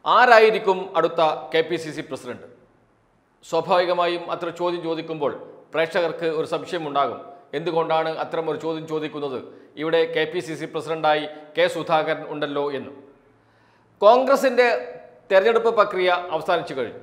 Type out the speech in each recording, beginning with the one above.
ആരായിരിക്കും അടുത്ത K P C C president സ്വാഭാവികമായും അത്ര ചോദ്യം ചോദിക്കുമ്പോൾ പ്രേക്ഷകർക്ക് ഒരു സംശയമുണ്ടാകും എന്തുകൊണ്ടാണ് അത്തരം ഒരു ചോദ്യം ചോദിക്കുന്നത് ഇവിടെ കെ പി സി സി പ്രസിഡന്റായി കെ സുധാകരൻ ഉണ്ടല്ലോ എന്ന് കോൺഗ്രസിൻ്റെ തെരഞ്ഞെടുപ്പ് പ്രക്രിയ അവസാനിച്ചു കഴിഞ്ഞു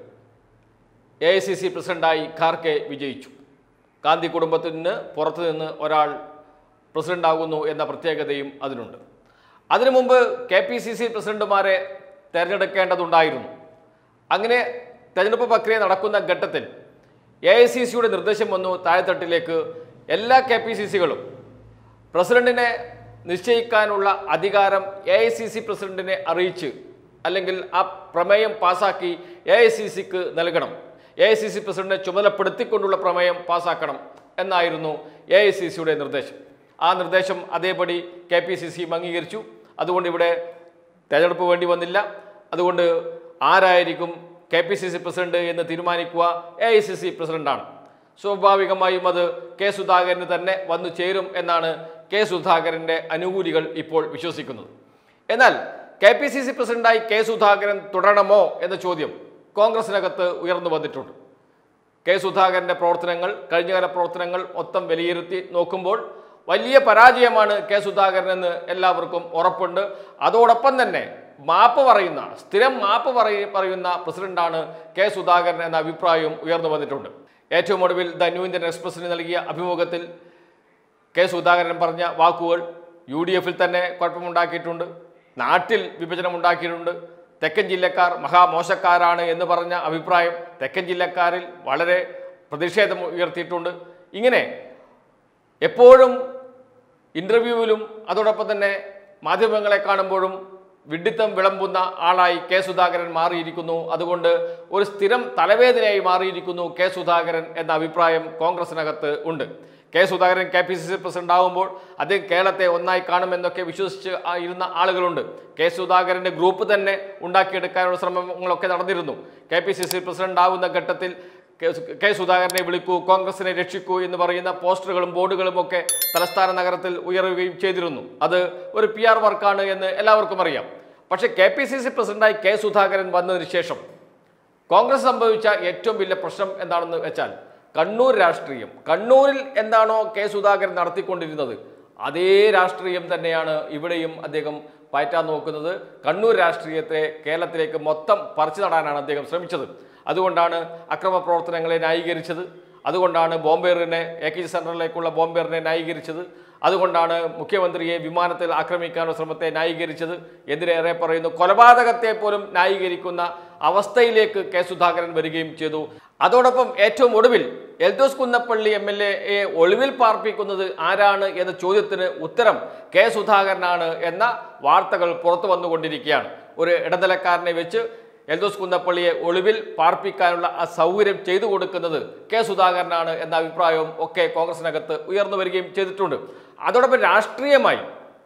എ ഐ സി സി പ്രസിഡന്റായി ഖാർക്കെ വിജയിച്ചു ഗാന്ധി കുടുംബത്തിന് പുറത്തു നിന്ന് ഒരാൾ പ്രസിഡന്റാകുന്നു എന്ന പ്രത്യേകതയും അതിനുണ്ട് അതിനു മുമ്പ് കെ പി സി സി പ്രസിഡന്റുമാരെ തിരഞ്ഞെടുക്കേണ്ടതുണ്ടായിരുന്നു അങ്ങനെ തെരഞ്ഞെടുപ്പ് പ്രക്രിയ നടക്കുന്ന ഘട്ടത്തിൽ എ ഐ സി സിയുടെ നിർദ്ദേശം വന്നു താഴെത്തട്ടിലേക്ക് എല്ലാ കെ പി സി സികളും പ്രസിഡന്റിനെ നിശ്ചയിക്കാനുള്ള അധികാരം എ ഐ സി സി പ്രസിഡന്റിനെ അറിയിച്ച് അല്ലെങ്കിൽ ആ പ്രമേയം പാസാക്കി എ ഐ സി സിക്ക് നൽകണം എ ഐ സി സി പ്രസിഡന്റിനെ ചുമതലപ്പെടുത്തിക്കൊണ്ടുള്ള പ്രമേയം പാസാക്കണം എന്നായിരുന്നു എ ഐ സി സിയുടെ നിർദ്ദേശം ആ നിർദ്ദേശം അതേപടി കെ പി സി സിയും അംഗീകരിച്ചു അതുകൊണ്ട് ഇവിടെ തെരഞ്ഞെടുപ്പ് വേണ്ടി വന്നില്ല അതുകൊണ്ട് ആരായിരിക്കും K P C C president എന്ന് തീരുമാനിക്കുക എ ഐ സി സി പ്രസിഡന്റാണ് സ്വാഭാവികമായും അത് കെ സുധാകരന് തന്നെ വന്നു ചേരും എന്നാണ് കെ സുധാകരൻ്റെ അനുകൂലികൾ ഇപ്പോൾ വിശ്വസിക്കുന്നത് എന്നാൽ കെ പി സി സി പ്രസിഡന്റായി കെ സുധാകരൻ തുടരണമോ എന്ന ചോദ്യം കോൺഗ്രസിനകത്ത് ഉയർന്നു വന്നിട്ടുണ്ട് കെ സുധാകരൻ്റെ പ്രവർത്തനങ്ങൾ കഴിഞ്ഞകാല പ്രവർത്തനങ്ങൾ മൊത്തം വിലയിരുത്തി നോക്കുമ്പോൾ വലിയ പരാജയമാണ് കെ സുധാകരനെന്ന് എല്ലാവർക്കും ഉറപ്പുണ്ട് അതോടൊപ്പം തന്നെ മാപ്പ് പറയുന്ന സ്ഥിരം മാപ്പ് പറയ പറയുന്ന പ്രസിഡന്റാണ് കെ സുധാകരൻ എന്ന അഭിപ്രായവും ഉയർന്നു വന്നിട്ടുണ്ട് ഏറ്റവും ഒടുവിൽ ദ ന്യൂ ഇന്ത്യൻ എക്സ്പ്രസിന് നൽകിയ അഭിമുഖത്തിൽ കെ സുധാകരൻ പറഞ്ഞ വാക്കുകൾ യു ഡി എഫിൽ തന്നെ കുഴപ്പമുണ്ടാക്കിയിട്ടുണ്ട് നാട്ടിൽ വിഭജനമുണ്ടാക്കിയിട്ടുണ്ട് തെക്കൻ ജില്ലക്കാർ മഹാമോശക്കാരാണ് എന്ന് പറഞ്ഞ അഭിപ്രായം തെക്കൻ ജില്ലക്കാരിൽ വളരെ പ്രതിഷേധം ഉയർത്തിയിട്ടുണ്ട് ഇങ്ങനെ എപ്പോഴും ഇൻ്റർവ്യൂവിലും അതോടൊപ്പം തന്നെ മാധ്യമങ്ങളെ കാണുമ്പോഴും വിഡിത്തം വിളമ്പുന്ന ആളായി കെ സുധാകരൻ മാറിയിരിക്കുന്നു അതുകൊണ്ട് ഒരു സ്ഥിരം തലവേദനയായി മാറിയിരിക്കുന്നു കെ സുധാകരൻ എന്ന അഭിപ്രായം കോൺഗ്രസിനകത്ത് ഉണ്ട് K Sudhakaran K P C C president ആകുമ്പോൾ അദ്ദേഹം കേരളത്തെ ഒന്നായി കാണുമെന്നൊക്കെ വിശ്വസിച്ച് ആ ഇരുന്ന ആളുകളുണ്ട് കെ സുധാകരൻ്റെ ഗ്രൂപ്പ് തന്നെ ഉണ്ടാക്കിയെടുക്കാനുള്ള ശ്രമങ്ങളൊക്കെ നടന്നിരുന്നു K P C C president ആവുന്ന ഘട്ടത്തിൽ കെ സു- കെ സുധാകരനെ വിളിക്കൂ കോൺഗ്രസിനെ രക്ഷിക്കൂ എന്ന് പറയുന്ന പോസ്റ്ററുകളും ബോർഡുകളും ഒക്കെ തലസ്ഥാന നഗരത്തിൽ ഉയരുകയും ചെയ്തിരുന്നു അത് ഒരു പി ആർ വർക്കാണ് എന്ന് എല്ലാവർക്കും അറിയാം പക്ഷേ കെ പി സി സി പ്രസിഡന്റായി കെ സുധാകരൻ വന്നതിന് ശേഷം കോൺഗ്രസ് സംഭവിച്ച ഏറ്റവും വലിയ പ്രശ്നം എന്താണെന്ന് വെച്ചാൽ കണ്ണൂർ രാഷ്ട്രീയം കണ്ണൂരിൽ എന്താണോ കെ സുധാകരൻ നടത്തിക്കൊണ്ടിരുന്നത് അതേ രാഷ്ട്രീയം തന്നെയാണ് ഇവിടെയും അദ്ദേഹം പയറ്റാൻ നോക്കുന്നത് കണ്ണൂർ രാഷ്ട്രീയത്തെ കേരളത്തിലേക്ക് മൊത്തം പറിച്ചു നടാനാണ് അദ്ദേഹം ശ്രമിച്ചത് അതുകൊണ്ടാണ് അക്രമ പ്രവർത്തനങ്ങളെ ന്യായീകരിച്ചത് അതുകൊണ്ടാണ് ബോംബേറിനെ എ കെ ജി സെൻറ്ററിലേക്കുള്ള ബോംബേറിനെ ന്യായീകരിച്ചത് അതുകൊണ്ടാണ് മുഖ്യമന്ത്രിയെ വിമാനത്തിൽ ആക്രമിക്കാനുള്ള ശ്രമത്തെ ന്യായീകരിച്ചത് എന്തിനേറെ പറയുന്നു കൊലപാതകത്തെ പോലും ന്യായീകരിക്കുന്ന അവസ്ഥയിലേക്ക് കെ സുധാകരൻ വരികയും ചെയ്തു അതോടൊപ്പം ഏറ്റവും ഒടുവിൽ എൽദോസ് കുന്നപ്പള്ളി എം എൽ എയെ ഒളിവിൽ പാർപ്പിക്കുന്നത് ആരാണ് എന്ന ചോദ്യത്തിന് ഉത്തരം കെ സുധാകരനാണ് എന്ന വാർത്തകൾ പുറത്തു വന്നുകൊണ്ടിരിക്കുകയാണ് ഒരു ഇടനിലക്കാരനെ വെച്ച് എൽദോസ് കുന്നപ്പള്ളിയെ ഒളിവിൽ പാർപ്പിക്കാനുള്ള ആ സൗകര്യം ചെയ്തു കൊടുക്കുന്നത് കെ സുധാകരനാണ് എന്ന അഭിപ്രായവും ഒക്കെ കോൺഗ്രസിനകത്ത് ഉയർന്നു വരികയും ചെയ്തിട്ടുണ്ട് അതോടൊപ്പം രാഷ്ട്രീയമായി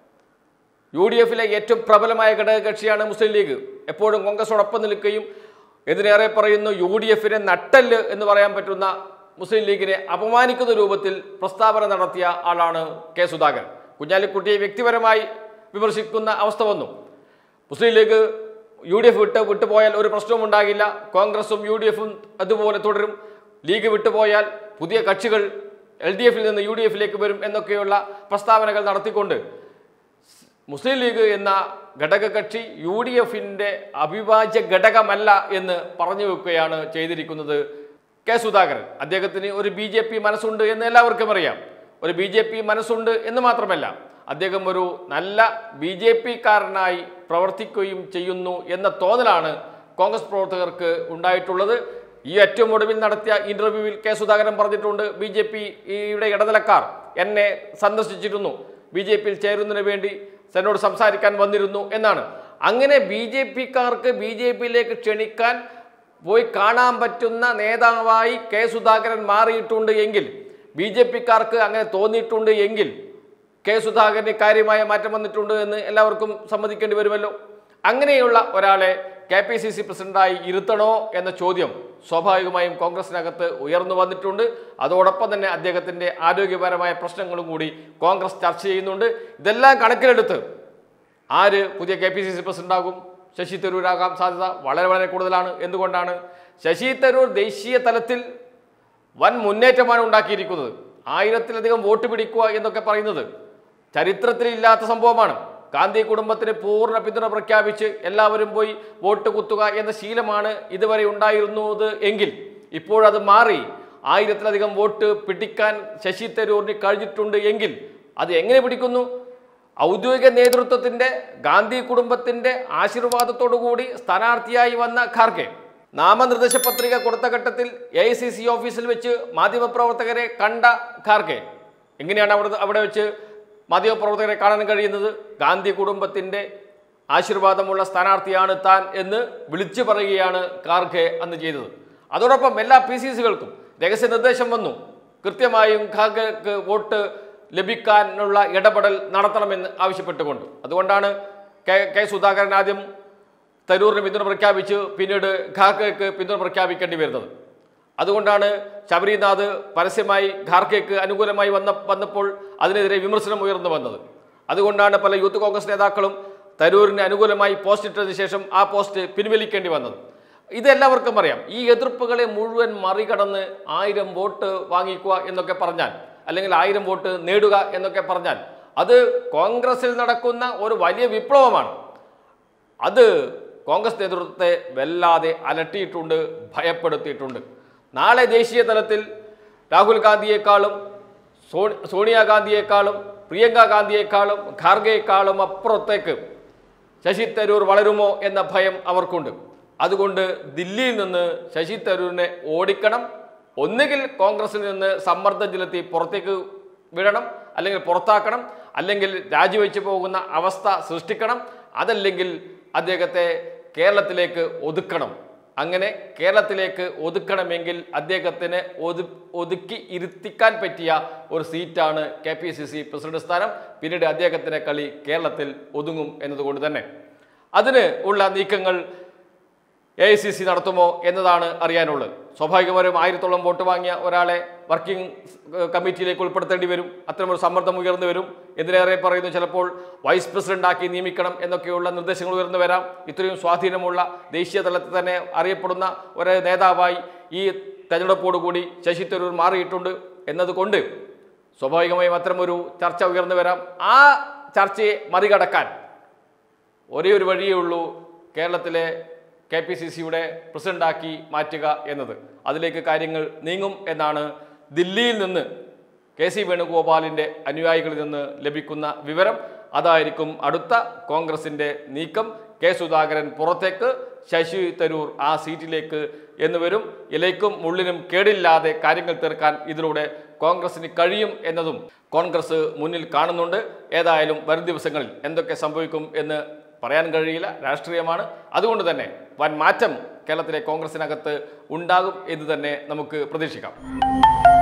യു ഡി എഫിലെ ഏറ്റവും പ്രബലമായ ഘടകകക്ഷിയാണ് മുസ്ലിം ലീഗ് എപ്പോഴും കോൺഗ്രസോടൊപ്പം നിൽക്കുകയും ഇതിനേറെ പറയുന്നു യു ഡി എഫിനെ നട്ടല് എന്ന് പറയാൻ പറ്റുന്ന മുസ്ലിം ലീഗിനെ അപമാനിക്കുന്ന രൂപത്തിൽ പ്രസ്താവന നടത്തിയ ആളാണ് കെ സുധാകരൻ കുഞ്ഞാലിക്കുട്ടിയെ വ്യക്തിപരമായി വിമർശിക്കുന്ന അവസ്ഥ വന്നു Muslim League U D F വിട്ട് വിട്ടുപോയാൽ ഒരു പ്രശ്നവും ഉണ്ടാകില്ല കോൺഗ്രസും യു ഡി എഫും അതുപോലെ തുടരും ലീഗ് വിട്ടുപോയാൽ പുതിയ കക്ഷികൾ എൽ ഡി എഫിൽ നിന്ന് യു ഡി എഫിലേക്ക് വരും എന്നൊക്കെയുള്ള പ്രസ്താവനകൾ നടത്തിക്കൊണ്ട് മുസ്ലിം ലീഗ് എന്ന ഘടകകക്ഷി യു ഡി എഫിൻ്റെ അവിഭാജ്യ ഘടകമല്ല എന്ന് പറഞ്ഞു വെക്കുകയാണ് ചെയ്തിരിക്കുന്നത് കെ സുധാകരൻ അദ്ദേഹത്തിന് ഒരു ബി ജെ പി മനസ്സുണ്ട് എന്ന് എല്ലാവർക്കും അറിയാം ഒരു ബി ജെ പി മനസ്സുണ്ട് എന്ന് മാത്രമല്ല അദ്ദേഹം ഒരു നല്ല ബി ജെ പിക്കാരനായി പ്രവർത്തിക്കുകയും ചെയ്യുന്നു എന്ന തോന്നലാണ് കോൺഗ്രസ് പ്രവർത്തകർക്ക് ഉണ്ടായിട്ടുള്ളത് ഈ ഏറ്റവും ഒടുവിൽ നടത്തിയ ഇന്റർവ്യൂവിൽ കെ സുധാകരൻ പറഞ്ഞിട്ടുണ്ട് ബി ജെ പിയുടെ ഇടനിലക്കാർ എന്നെ സന്ദർശിച്ചിരുന്നു ബി ജെ പിയിൽ ചേരുന്നതിന് വേണ്ടി എന്നോട് സംസാരിക്കാൻ വന്നിരുന്നു എന്നാണ് അങ്ങനെ ബി ജെ പിക്കാർക്ക് ബി ജെ പിയിലേക്ക് ക്ഷണിക്കാൻ പോയി കാണാൻ പറ്റുന്ന നേതാവായി കെ സുധാകരൻ മാറിയിട്ടുണ്ട് എങ്കിൽ ബി ജെ പിക്കാർക്ക് അങ്ങനെ തോന്നിയിട്ടുണ്ട് എങ്കിൽ കെ സുധാകരന് കാര്യമായ മാറ്റം വന്നിട്ടുണ്ട് എന്ന് എല്ലാവർക്കും സമ്മതിക്കേണ്ടി വരുമല്ലോ അങ്ങനെയുള്ള ഒരാളെ കെ പി സി സി പ്രസിഡന്റായി ഇരുത്തണോ എന്ന ചോദ്യം സ്വാഭാവികമായും കോൺഗ്രസിനകത്ത് ഉയർന്നു വന്നിട്ടുണ്ട് അതോടൊപ്പം തന്നെ അദ്ദേഹത്തിൻ്റെ ആരോഗ്യപരമായ പ്രശ്നങ്ങളും കൂടി കോൺഗ്രസ് ചർച്ച ചെയ്യുന്നുണ്ട് ഇതെല്ലാം കണക്കിലെടുത്ത് ആര് പുതിയ കെ പി സി സി പ്രസിഡന്റാകും ശശി തരൂരാകാൻ സാധ്യത വളരെ വളരെ കൂടുതലാണ് എന്തുകൊണ്ടാണ് ശശി തരൂർ ദേശീയ തലത്തിൽ വൻ മുന്നേറ്റമാണ് ഉണ്ടാക്കിയിരിക്കുന്നത് ആയിരത്തിലധികം വോട്ട് പിടിക്കുക എന്നൊക്കെ പറയുന്നത് ചരിത്രത്തിലില്ലാത്ത സംഭവമാണ് ഗാന്ധി കുടുംബത്തിന് പൂർണ്ണ പിന്തുണ പ്രഖ്യാപിച്ച് എല്ലാവരും പോയി വോട്ട് കുത്തുക എന്ന ശീലമാണ് ഇതുവരെ ഉണ്ടായിരുന്നത് എങ്കിൽ ഇപ്പോഴത് മാറി ആയിരത്തിലധികം വോട്ട് പിടിക്കാൻ ശശി തരൂരിന് കഴിഞ്ഞിട്ടുണ്ട് എങ്കിൽ അത് എങ്ങനെ പിടിക്കുന്നു ഔദ്യോഗിക നേതൃത്വത്തിന്റെ ഗാന്ധി കുടുംബത്തിന്റെ ആശീർവാദത്തോടു കൂടി സ്ഥാനാർത്ഥിയായി വന്ന ഖാർഗെ നാമനിർദ്ദേശ പത്രിക കൊടുത്ത ഘട്ടത്തിൽ എ ഐ സി സി ഓഫീസിൽ വെച്ച് മാധ്യമപ്രവർത്തകരെ കണ്ട ഖാർഗെ എങ്ങനെയാണ് അവിടെ അവിടെ വെച്ച് മാധ്യമപ്രവർത്തകരെ കാണാൻ കഴിയുന്നത് ഗാന്ധി കുടുംബത്തിന്റെ ആശീർവാദമുള്ള സ്ഥാനാർത്ഥിയാണ് താൻ എന്ന് വിളിച്ചു പറയുകയാണ് ഖാർഗെ അന്ന് ചെയ്തത് അതോടൊപ്പം എല്ലാ പി സി സികൾക്കും രഹസ്യ നിർദ്ദേശം വന്നു കൃത്യമായും ഖാർഗെക്ക് വോട്ട് ലഭിക്കാനുള്ള ഇടപെടൽ നടത്തണമെന്ന് ആവശ്യപ്പെട്ടുകൊണ്ട് അതുകൊണ്ടാണ് കെ കെ സുധാകരൻ ആദ്യം തരൂറിന് പിന്തുണ പ്രഖ്യാപിച്ച് പിന്നീട് ഖാർഗെക്ക് പിന്തുണ പ്രഖ്യാപിക്കേണ്ടി വരുന്നത് അതുകൊണ്ടാണ് ശബരിനാഥ് പരസ്യമായി ഖാർഗെക്ക് അനുകൂലമായി വന്ന വന്നപ്പോൾ അതിനെതിരെ വിമർശനം ഉയർന്നു വന്നത് അതുകൊണ്ടാണ് പല യൂത്ത് കോൺഗ്രസ് നേതാക്കളും തരൂരിന് അനുകൂലമായി പോസ്റ്റ് ഇട്ടതിന് ശേഷം ആ പോസ്റ്റ് പിൻവലിക്കേണ്ടി വന്നത് ഇതെല്ലാവർക്കും അറിയാം ഈ എതിർപ്പുകളെ മുഴുവൻ മറികടന്ന് ആയിരം വോട്ട് വാങ്ങിക്കുക എന്നൊക്കെ പറഞ്ഞാൽ അല്ലെങ്കിൽ ആയിരം വോട്ട് നേടുക എന്നൊക്കെ പറഞ്ഞാൽ അത് കോൺഗ്രസിൽ നടക്കുന്ന ഒരു വലിയ വിപ്ലവമാണ് അത് കോൺഗ്രസ് നേതൃത്വത്തെ വല്ലാതെ അലട്ടിയിട്ടുണ്ട് ഭയപ്പെടുത്തിയിട്ടുണ്ട് നാളെ ദേശീയ തലത്തിൽ രാഹുൽ ഗാന്ധിയെക്കാളും സോ സോണിയാഗാന്ധിയെക്കാളും പ്രിയങ്ക ഗാന്ധിയെക്കാളും ഖാർഗെയെക്കാളും അപ്പുറത്തേക്ക് ശശി തരൂർ വളരുമോ എന്ന ഭയം അവർക്കുണ്ട് അതുകൊണ്ട് ദില്ലിയിൽ നിന്ന് ശശി തരൂരിനെ ഓടിക്കണം ഒന്നുകിൽ കോൺഗ്രസിൽ നിന്ന് സമ്മർദ്ദം ചെലുത്തി പുറത്തേക്ക് വിടണം അല്ലെങ്കിൽ പുറത്താക്കണം അല്ലെങ്കിൽ രാജിവെച്ച് പോകുന്ന അവസ്ഥ സൃഷ്ടിക്കണം അതല്ലെങ്കിൽ അദ്ദേഹത്തെ കേരളത്തിലേക്ക് ഒതുക്കണം അങ്ങനെ കേരളത്തിലേക്ക് ഒതുക്കണമെങ്കിൽ അദ്ദേഹത്തിന് ഒതു ഒതുക്കി ഇരുത്തിക്കാൻ പറ്റിയ ഒരു സീറ്റാണ് K P C C president സ്ഥാനം പിന്നീട് അദ്ദേഹത്തിൻ്റെ കളി കേരളത്തിൽ ഒതുങ്ങും എന്നതുകൊണ്ട് തന്നെ അതിന് ഉള്ള നീക്കങ്ങൾ എ ഐ സി സി നടത്തുമോ എന്നതാണ് അറിയാനുള്ളത് സ്വാഭാവികമായും ആയിരത്തോളം വോട്ട് വാങ്ങിയ ഒരാളെ വർക്കിംഗ് കമ്മിറ്റിയിലേക്ക് ഉൾപ്പെടുത്തേണ്ടി വരും അത്തരമൊരു സമ്മർദ്ദം ഉയർന്നു വരും എന്തിനേറെ പറയുന്നു ചിലപ്പോൾ വൈസ് പ്രസിഡന്റാക്കി നിയമിക്കണം എന്നൊക്കെയുള്ള നിർദ്ദേശങ്ങൾ ഉയർന്നു വരാം ഇത്രയും സ്വാധീനമുള്ള ദേശീയ തലത്തിൽ തന്നെ അറിയപ്പെടുന്ന ഒരു നേതാവായി ഈ തെരഞ്ഞെടുപ്പോടുകൂടി ശശി തരൂർ മാറിയിട്ടുണ്ട് എന്നതുകൊണ്ട് സ്വാഭാവികമായും അത്തരമൊരു ചർച്ച ഉയർന്നു വരാം ആ ചർച്ചയെ മറികടക്കാൻ ഒരേ ഒരു വഴിയേ ഉള്ളൂ കേരളത്തിലെ കെ പി സി സിയുടെ പ്രസിഡന്റാക്കി മാറ്റുക എന്നത് അതിലേക്ക് കാര്യങ്ങൾ നീങ്ങും എന്നാണ് ദില്ലിയിൽ നിന്ന് കെ സി വേണുഗോപാലിൻ്റെ അനുയായികളിൽ നിന്ന് ലഭിക്കുന്ന വിവരം അതായിരിക്കും അടുത്ത കോൺഗ്രസിൻ്റെ നീക്കം കെ സുധാകരൻ പുറത്തേക്ക് ശശി തരൂർ ആ സീറ്റിലേക്ക് എന്ന് വരും ഇലയ്ക്കും മുള്ളിനും കേടില്ലാതെ കാര്യങ്ങൾ തീർക്കാൻ ഇതിലൂടെ കോൺഗ്രസിന് കഴിയും എന്നതും കോൺഗ്രസ് മുന്നിൽ കാണുന്നുണ്ട് ഏതായാലും വരും ദിവസങ്ങളിൽ എന്തൊക്കെ സംഭവിക്കും എന്ന് പറയാൻ കഴിയില്ല രാഷ്ട്രീയമാണ് അതുകൊണ്ട് തന്നെ വൻ മാറ്റം കേരളത്തിലെ കോൺഗ്രസിനകത്ത് ഉണ്ടാകും എന്ന് തന്നെ നമുക്ക് പ്രതീക്ഷിക്കാം